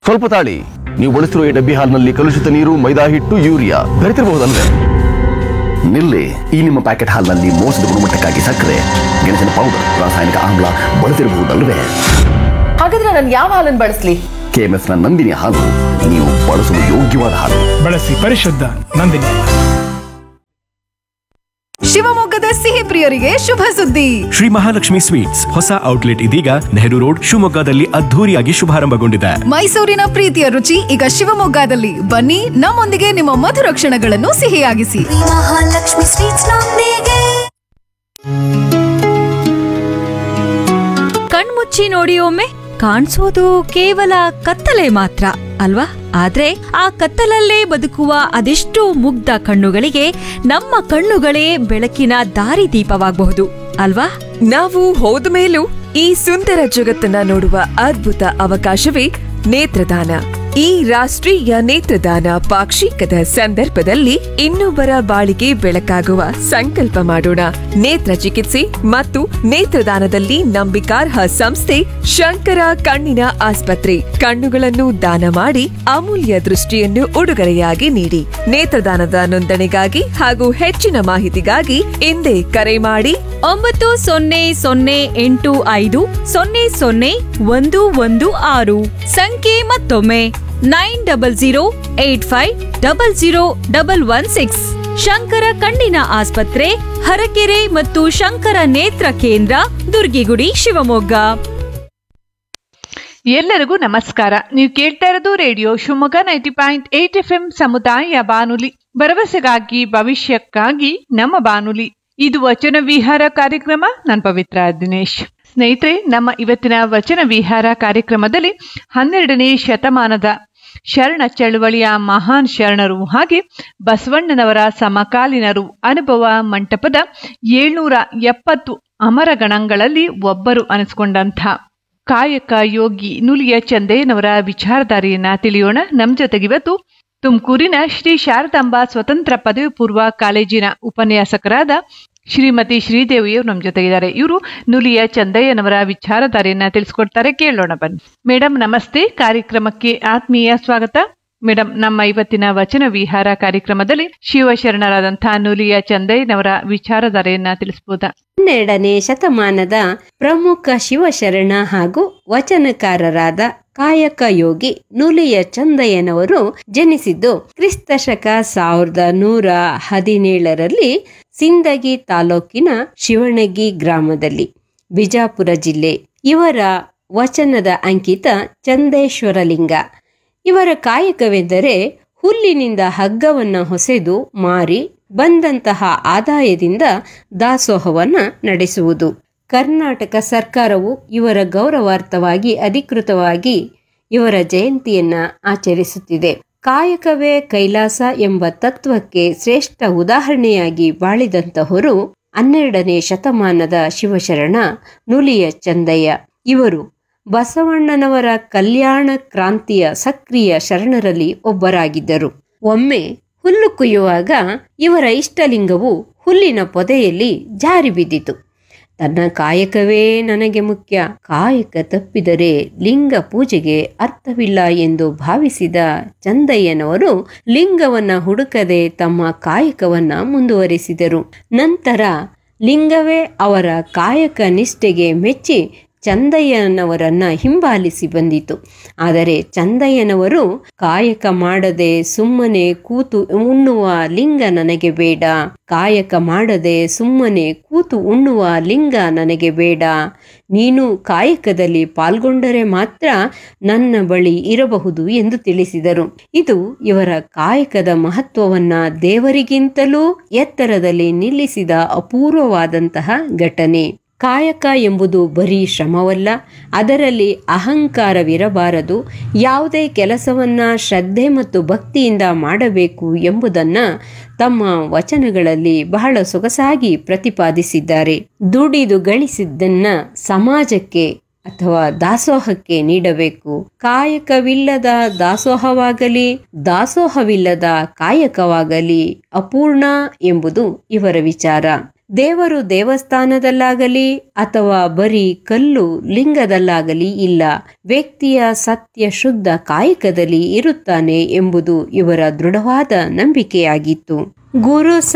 ಸ್ವಲ್ಪ ತಾಳಿ ನೀವು ಬಳಸಿರುವ ಈ ಡಬ್ಬಿ ಹಾಲಿನಲ್ಲಿ ಕಲುಷಿತ ನೀರು ಮೈದಾ ಹಿಟ್ಟು ಯೂರಿಯಾ ಬೆರೆತಿರಬಹುದಲ್ವೇ ನಿಲ್ಲಿ ಈ ನಿಮ್ಮ ಪ್ಯಾಕೆಟ್ ಹಾಲಿನಲ್ಲಿ ಮೋಸದ ಗುಣಮಟ್ಟಕ್ಕಾಗಿ ಸಕ್ಕರೆ ಗೆಣಸಿನ ಪೌಡರ್ ರಾಸಾಯನಿಕ ಆಮ್ಲ ಬಳಸಿರಬಹುದಲ್ವೇ ಹಾಗಾದ್ರೆ ನಾನು ಯಾವ ಹಾಲನ್ನು ಬಳಸ್ಲಿ ಕೆಎಂಎಫ್ ನ ನಂದಿನಿ ಹಾಲು ನೀವು ಬಳಸಲು ಯೋಗ್ಯವಾದ ಹಾಲು ಬಳಸಿ ಪರಿಶುದ್ಧ ನಂದಿನಿ ಶಿವಮೊಗ್ಗದ ಸಿಹಿ ಪ್ರಿಯರಿಗೆ ಶುಭ ಸುದ್ದಿ ಶ್ರೀ ಮಹಾಲಕ್ಷ್ಮಿ ಸ್ವೀಟ್ಸ್ ಹೊಸ ಔಟ್ಲೆಟ್ ಇದೀಗ ನೆಹರು ರೋಡ್ ಶಿವಮೊಗ್ಗದಲ್ಲಿ ಅದ್ಧೂರಿಯಾಗಿ ಶುಭಾರಂಭಗೊಂಡಿದೆ ಮೈಸೂರಿನ ಪ್ರೀತಿಯ ರುಚಿ ಈಗ ಶಿವಮೊಗ್ಗದಲ್ಲಿ ಬನ್ನಿ ನಮ್ಮೊಂದಿಗೆ ನಿಮ್ಮ ಮಧುರ ಕ್ಷಣಗಳನ್ನು ಸಿಹಿಯಾಗಿಸಿ ಮಹಾಲಕ್ಷ್ಮಿ ಸ್ವೀಟ್ಸ್ ನೊಂದಿಗೆ ಕಣ್ಮುಚ್ಚಿ ನೋಡಿ ಒಮ್ಮೆ ಕಾಣಿಸೋದು ಕೇವಲ ಕತ್ತಲೆ ಮಾತ್ರ ಅಲ್ವಾ ಆದ್ರೆ ಆ ಕತ್ತಲಲ್ಲೇ ಬದುಕುವ ಅದೆಷ್ಟೋ ಮುಗ್ಧ ಕಣ್ಣುಗಳಿಗೆ ನಮ್ಮ ಕಣ್ಣುಗಳೇ ಬೆಳಕಿನ ದಾರಿದೀಪವಾಗಬಹುದು ಅಲ್ವಾ ನಾವು ಹೋದ ಮೇಲೂ ಈ ಸುಂದರ ಜಗತ್ತನ್ನ ನೋಡುವ ಅದ್ಭುತ ಅವಕಾಶವೇ ನೇತ್ರದಾನ ಈ ರಾಷ್ಟ್ರೀಯ ನೇತ್ರದಾನ ಪಾಕ್ಷಿಕದ ಸಂದರ್ಭದಲ್ಲಿ ಇನ್ನೊಬ್ಬರ ಬಾಳಿಗೆ ಬೆಳಕಾಗುವ ಸಂಕಲ್ಪ ಮಾಡೋಣ ನೇತ್ರ ಚಿಕಿತ್ಸೆ ಮತ್ತು ನೇತ್ರದಾನದಲ್ಲಿ ನಂಬಿಕಾರ್ಹ ಸಂಸ್ಥೆ ಶಂಕರ ಕಣ್ಣಿನ ಆಸ್ಪತ್ರೆ ಕಣ್ಣುಗಳನ್ನು ದಾನ ಮಾಡಿ ಅಮೂಲ್ಯ ದೃಷ್ಟಿಯನ್ನು ಉಡುಗೊರೆಯಾಗಿ ನೀಡಿ ನೇತ್ರದಾನದ ನೋಂದಣಿಗಾಗಿ ಹಾಗೂ ಹೆಚ್ಚಿನ ಮಾಹಿತಿಗಾಗಿ ಹಿಂದೆ ಕರೆ ಮಾಡಿ ಒಂಬತ್ತು ಸೊನ್ನೆ ಸೊನ್ನೆ ಎಂಟು ಐದು ಸೊನ್ನೆ ಸೊನ್ನೆ ಒಂದು ಒಂದು ಆರು ಸಂಖ್ಯೆ ಮತ್ತೊಮ್ಮೆ nine double zero eight five double zero double one six Shankara ಕಣ್ಣಿನ ಆಸ್ಪತ್ರೆ ಹರಕೆರೆ ಮತ್ತು ಶಂಕರ ನೇತ್ರ ಕೇಂದ್ರ ದುರ್ಗಿಗುಡಿ ಶಿವಮೊಗ್ಗ ಎಲ್ಲರಿಗೂ ನಮಸ್ಕಾರ ನೀವು ಕೇಳ್ತಾ ಇರೋದು radio Shivamogga ninety point eight F M ಸಮುದಾಯ ಬಾನುಲಿ ಭರವಸೆಗಾಗಿ ಭವಿಷ್ಯಕ್ಕಾಗಿ ನಮ್ಮ ಬಾನುಲಿ ಇದು ವಚನ ವಿಹಾರ ಕಾರ್ಯಕ್ರಮ ನಾನು ಪವಿತ್ರ ದಿನೇಶ್ ಸ್ನೇಹಿತರೆ ನಮ್ಮ ಇವತ್ತಿನ ವಚನ ವಿಹಾರ ಕಾರ್ಯಕ್ರಮದಲ್ಲಿ ಹನ್ನೆರಡನೇ ಶತಮಾನದ ಶರಣ ಚಳುವಳಿಯ ಮಹಾನ್ ಶರಣರು ಹಾಗೆ ಬಸವಣ್ಣನವರ ಸಮಕಾಲೀನರು ಅನುಭವ ಮಂಟಪದ ಏಳ್ನೂರ ಎಪ್ಪತ್ತು ಅಮರಗಣಗಳಲ್ಲಿ ಒಬ್ಬರು ಅನಿಸ್ಕೊಂಡಂಥ ಕಾಯಕ ಯೋಗಿ ನುಲಿಯ ಚಂದಯ್ಯನವರ ವಿಚಾರಧಾರೆಯನ್ನ ತಿಳಿಯೋಣ ನಮ್ ಜೊತೆಗಿವತ್ತು ತುಮಕೂರಿನ ಶ್ರೀ ಶಾರದಾಂಬಾ ಸ್ವತಂತ್ರ ಪದವಿ ಪೂರ್ವ ಕಾಲೇಜಿನ ಉಪನ್ಯಾಸಕರಾದ ಶ್ರೀಮತಿ ಶ್ರೀದೇವಿಯವರು ನಮ್ಮ ಜೊತೆಗಿದ್ದಾರೆ ಇವರು ನುಲಿಯ ಚಂದಯ್ಯನವರ ವಿಚಾರಧಾರೆಯನ್ನ ತಿಳಿಸ್ಕೊಡ್ತಾರೆ ಕೇಳೋಣ ಬನ್ನಿ ಮೇಡಮ್ ನಮಸ್ತೆ ಕಾರ್ಯಕ್ರಮಕ್ಕೆ ಆತ್ಮೀಯ ಸ್ವಾಗತ ಮೇಡಮ್ ನಮ್ಮ ಇವತ್ತಿನ ವಚನ ವಿಹಾರ ಕಾರ್ಯಕ್ರಮದಲ್ಲಿ ಶಿವಶರಣರಾದಂತಹ ನುಲಿಯ ಚಂದಯ್ಯನವರ ವಿಚಾರಧಾರೆಯನ್ನ ತಿಳಿಸ್ಬೋದಾ ಹನ್ನೆರಡನೇ ಶತಮಾನದ ಪ್ರಮುಖ ಶಿವಶರಣ ಹಾಗೂ ವಚನಕಾರರಾದ ಕಾಯಕ ಯೋಗಿ ನುಲಿಯ ಚಂದಯ್ಯನವರು ಜನಿಸಿದ್ದು ಕ್ರಿಸ್ತ ಶಕ ಸಾವಿರದ ನೂರ ಹದಿನೇಳರಲ್ಲಿ ಸಿಂದಗಿ ತಾಲೂಕಿನ ಶಿವಣಗಿ ಗ್ರಾಮದಲ್ಲಿ ಬಿಜಾಪುರ ಜಿಲ್ಲೆ ಇವರ ವಚನದ ಅಂಕಿತ ಚಂದೇಶ್ವರಲಿಂಗ ಇವರ ಕಾಯಕವೆಂದರೆ ಹುಲ್ಲಿನಿಂದ ಹಗ್ಗವನ್ನ ಹೊಸೆದು ಮಾರಿ ಬಂದಂತಹ ಆದಾಯದಿಂದ ದಾಸೋಹವನ್ನ ನಡೆಸುವುದು ಕರ್ನಾಟಕ ಸರ್ಕಾರವು ಇವರ ಗೌರವಾರ್ಥವಾಗಿ ಅಧಿಕೃತವಾಗಿ ಇವರ ಜಯಂತಿಯನ್ನ ಆಚರಿಸುತ್ತಿದೆ ಕಾಯಕವೇ ಕೈಲಾಸ ಎಂಬ ತತ್ವಕ್ಕೆ ಶ್ರೇಷ್ಠ ಉದಾಹರಣೆಯಾಗಿ ಬಾಳಿದಂತಹವರು ಹನ್ನೆರಡನೇ ಶತಮಾನದ ಶಿವಶರಣ ನುಲಿಯ ಚಂದಯ್ಯ ಇವರು ಬಸವಣ್ಣನವರ ಕಲ್ಯಾಣ ಕ್ರಾಂತಿಯ ಸಕ್ರಿಯ ಶರಣರಲ್ಲಿ ಒಬ್ಬರಾಗಿದ್ದರು ಒಮ್ಮೆ ಹುಲ್ಲು ಕುಯ್ಯುವಾಗ ಇವರ ಇಷ್ಟಲಿಂಗವು ಹುಲ್ಲಿನ ಪೊದೆಯಲ್ಲಿ ಜಾರಿ ಬಿದ್ದಿತು ತನ್ನ ಕಾಯಕವೇ ನನಗೆ ಮುಖ್ಯ ಕಾಯಕ ತಪ್ಪಿದರೆ ಲಿಂಗ ಪೂಜೆಗೆ ಅರ್ಥವಿಲ್ಲ ಎಂದು ಭಾವಿಸಿದ ಚಂದಯ್ಯನವರು ಲಿಂಗವನ್ನ ಹುಡುಕದೆ ತಮ್ಮ ಕಾಯಕವನ್ನ ಮುಂದುವರಿಸಿದರು ನಂತರ ಲಿಂಗವೇ ಅವರ ಕಾಯಕ ನಿಷ್ಠೆಗೆ ಮೆಚ್ಚಿ ಚಂದಯ್ಯನವರನ್ನ ಹಿಂಬಾಲಿಸಿ ಬಂದಿತು ಆದರೆ ಚಂದಯ್ಯನವರು ಕಾಯಕ ಮಾಡದೆ ಸುಮ್ಮನೆ ಕೂತು ಉಣ್ಣುವ ಲಿಂಗ ನನಗೆ ಬೇಡ ಕಾಯಕ ಮಾಡದೆ ಸುಮ್ಮನೆ ಕೂತು ಉಣ್ಣುವ ಲಿಂಗ ನನಗೆ ಬೇಡ ನೀನು ಕಾಯಕದಲ್ಲಿ ಪಾಲ್ಗೊಂಡರೆ ಮಾತ್ರ ನನ್ನ ಬಳಿ ಇರಬಹುದು ಎಂದು ತಿಳಿಸಿದರು ಇದು ಇವರ ಕಾಯಕದ ಮಹತ್ವವನ್ನ ದೇವರಿಗಿಂತಲೂ ಎತ್ತರದಲ್ಲಿ ನಿಲ್ಲಿಸಿದ ಅಪೂರ್ವವಾದಂತಹ ಘಟನೆ ಕಾಯಕ ಎಂಬುದು ಬರೀ ಶ್ರಮವಲ್ಲ ಅದರಲ್ಲಿ ಅಹಂಕಾರವಿರಬಾರದು ಯಾವುದೇ ಕೆಲಸವನ್ನ ಶ್ರದ್ಧೆ ಮತ್ತು ಭಕ್ತಿಯಿಂದ ಮಾಡಬೇಕು ಎಂಬುದನ್ನ ತಮ್ಮ ವಚನಗಳಲ್ಲಿ ಬಹಳ ಸೊಗಸಾಗಿ ಪ್ರತಿಪಾದಿಸಿದ್ದಾರೆ ದುಡಿದು ಗಳಿಸಿದ್ದನ್ನ ಸಮಾಜಕ್ಕೆ ಅಥವಾ ದಾಸೋಹಕ್ಕೆ ನೀಡಬೇಕು ಕಾಯಕವಿಲ್ಲದ ದಾಸೋಹವಾಗಲಿ ದಾಸೋಹವಿಲ್ಲದ ಕಾಯಕವಾಗಲಿ ಅಪೂರ್ಣ ಎಂಬುದು ಇವರ ವಿಚಾರ ದೇವರು ದೇವಸ್ಥಾನದಲ್ಲಾಗಲಿ ಅಥವಾ ಬರೀ ಕಲ್ಲು ಲಿಂಗದಲ್ಲಾಗಲಿ ಇಲ್ಲ ವ್ಯಕ್ತಿಯ ಸತ್ಯ ಶುದ್ಧ ಕಾಯಕದಲ್ಲಿ ಇರುತ್ತಾನೆ ಎಂಬುದು ಇವರ ದೃಢವಾದ ನಂಬಿಕೆಯಾಗಿತ್ತು ಗುರು